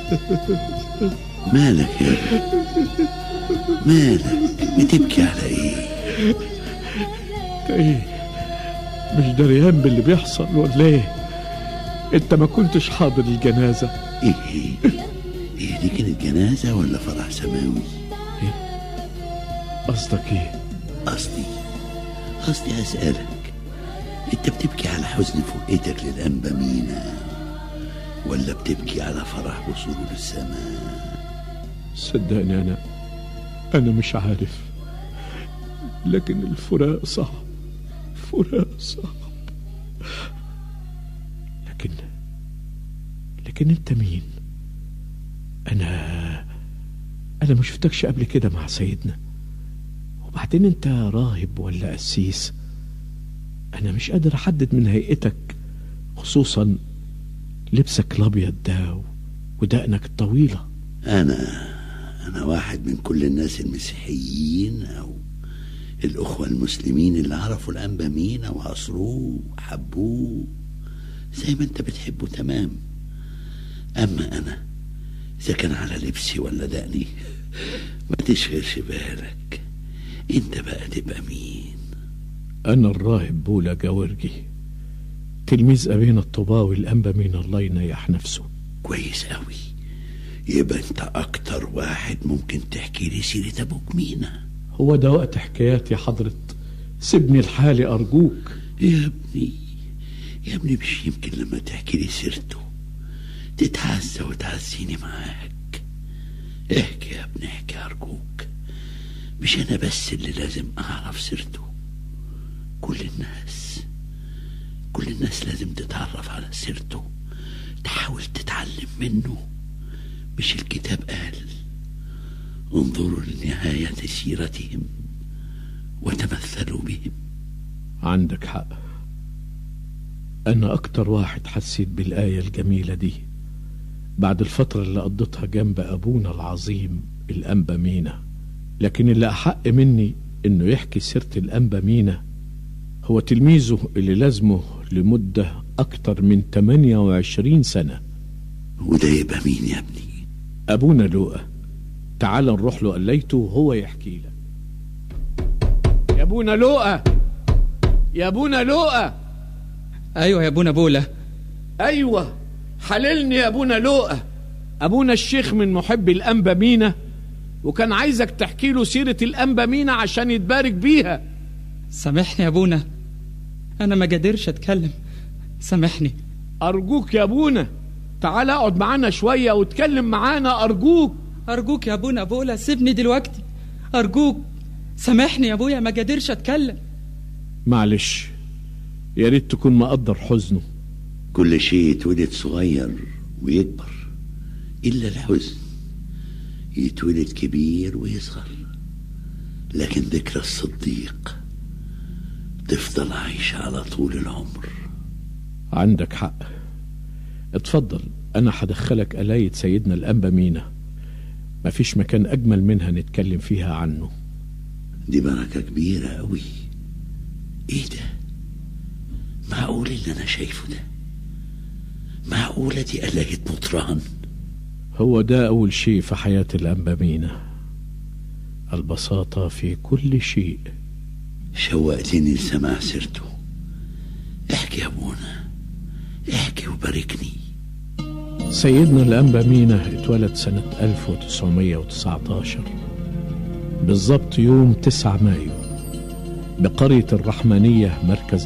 مالك يا ابني مالك بتبكي على ايه انت ايه مش دريان باللي بيحصل ولا ايه انت ما كنتش حاضر الجنازة ايه ايه ايه دي كانت جنازة ولا فرح سماوي قصدك ايه قصدي قصدي اسألك انت بتبكي على حزن فؤتك للأنبا مينا ولا بتبكي على فرح وصوله للسماء صدقني انا انا مش عارف لكن الفراق صعب فراق صعب لكن لكن انت مين انا انا ما شفتكش قبل كده مع سيدنا وبعدين انت راهب ولا قسيس انا مش قادر احدد من هيئتك خصوصا لبسك الابيض ده ودقنك الطويله أنا أنا واحد من كل الناس المسيحيين أو الأخوة المسلمين اللي عرفوا الأنبا مينا وعصروه وحبوه زي ما أنت بتحبه تمام أما أنا إذا كان على لبسي ولا دقني ما تشغلش بالك أنت بقى تبقى مين أنا الراهب بولا جاورجي تلميذ أبينا الطباوي الأنبا من الله ينيح نفسه كويس قوي يبقى أنت أكتر واحد ممكن تحكي لي سيرة أبوك مينا هو ده وقت حكايات يا حضرة سيبني لحالي أرجوك يا ابني يا ابني مش يمكن لما تحكي لي سيرته تتعزى وتعزيني معاك احكي يا ابني احكي أرجوك مش أنا بس اللي لازم أعرف سيرته كل الناس كل الناس لازم تتعرف على سيرته تحاول تتعلم منه مش الكتاب قال انظروا لنهاية سيرتهم وتمثلوا بهم عندك حق أنا أكتر واحد حسيت بالآية الجميلة دي بعد الفترة اللي قضيتها جنب أبونا العظيم الأنبا مينا لكن اللي أحق مني إنه يحكي سيرة الأنبا مينا هو تلميذه اللي لازمه لمدة أكتر من 28 سنة وده يبقى مين يا ابني أبونا لوقا تعال نروح له قليته وهو يحكي لك يا أبونا لوقا يا أبونا لوقا ايوه يا ابونا بولا أيوة حللني يا أبونا لوقا أبونا الشيخ من محبي الأنبا مينا وكان عايزك تحكي له سيرة الأنبا مينا عشان يتبارك بيها سامحني يا ابونا انا ما قادرش اتكلم سامحني أرجوك يا أبونا تعال اقعد معانا شوية واتكلم معانا أرجوك ارجوك يا ابونا بولا سيبني دلوقتي ارجوك سامحني يا ابويا ما قادرش اتكلم معلش يا ريت تكون مقدر حزنه كل شيء يتولد صغير ويكبر إلا الحزن يتولد كبير ويصغر لكن ذكرى الصديق تفضل عايشة على طول العمر عندك حق اتفضل أنا هدخلك قلاية سيدنا الأنبا مينا مفيش مكان أجمل منها نتكلم فيها عنه دي بركة كبيرة أوي إيه ده؟ معقول اللي أنا شايفه ده؟ معقولة دي قلاية مطران؟ هو ده أول شيء في حياة الأنبا مينا البساطة في كل شيء شوقتني لسماع سيرته احكي يا أبونا احكي وباركني سيدنا الأنبا مينا اتولد سنة 1919 بالضبط يوم 9 مايو بقرية الرحمانية مركز